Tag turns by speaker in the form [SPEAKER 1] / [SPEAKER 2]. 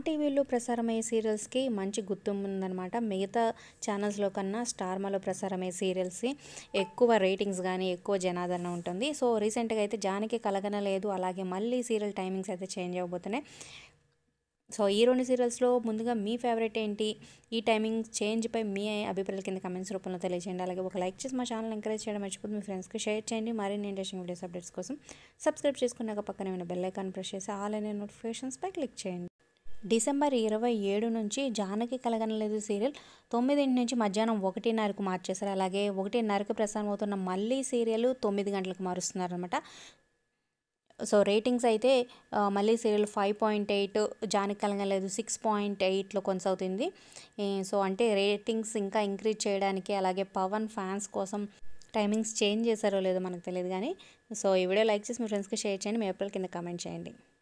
[SPEAKER 1] టీవీలో ప్రసారమయ్యే సీరియల్స్కి మంచి గుర్తింపు ఉందన్నమాట మిగతా ఛానల్స్లో కన్నా స్టార్ మాలో ప్రసారమయ్యే సీరియల్స్కి ఎక్కువ రేటింగ్స్ కానీ ఎక్కువ జనాదరణ ఉంటుంది సో రీసెంట్గా అయితే జానికి కలగనలేదు అలాగే మళ్ళీ సీరియల్ టైమింగ్స్ అయితే చేంజ్ అవ్వబోతున్నాయి సో ఈ రెండు సీరియల్స్లో ముందుగా మీ ఫేవరెట్ ఏంటి ఈ టైమింగ్ చేంజ్పై మీ అభిప్రాయాల కింద కమెంట్స్ రూపంలో తెలియజేయండి అలాగే ఒక లైక్ చేసి మా ఛానల్ ఎంకరేజ్ చేయడం మర్చిపోతుంది మీ ఫ్రెండ్స్కి షేర్ చేయండి మరిన్ని ఇంట్రెస్టింగ్ వీడియోస్ అప్డేట్స్ కోసం సబ్స్క్రైబ్ చేసుకున్నాక పక్కనే ఉన్న బెల్ ఐకాన్ ప్రెస్ చేసి ఆల్ అనే నోటిఫికేషన్స్పై క్లిక్ చేయండి డిసెంబర్ ఇరవై ఏడు నుంచి జానకి కలగనలేదు సీరియల్ తొమ్మిదింటి నుంచి మధ్యాహ్నం ఒకటిన్నరకు మార్చేశారు అలాగే ఒకటిన్నరకు ప్రసారం అవుతున్న మళ్ళీ సీరియల్ తొమ్మిది గంటలకు మారుస్తున్నారు అనమాట సో రేటింగ్స్ అయితే ఆ, మళ్ళీ serial five point eight Janaki Kalaganaledu six point ఎయిట్లో కొనసాగుతుంది ఈ, సో అంటే రేటింగ్స్ ఇంకా ఇంక్రీజ్ చేయడానికి అలాగే పవన్ ఫ్యాన్స్ కోసం టైమింగ్స్ చేంజ్ చేశారో లేదో మనకు తెలియదు కానీ సో ఈ వీడియో లైక్ చేసి మీ ఫ్రెండ్స్కి షేర్ చేయండి మీ ఎప్పుడు కింద కామెంట్ చేయండి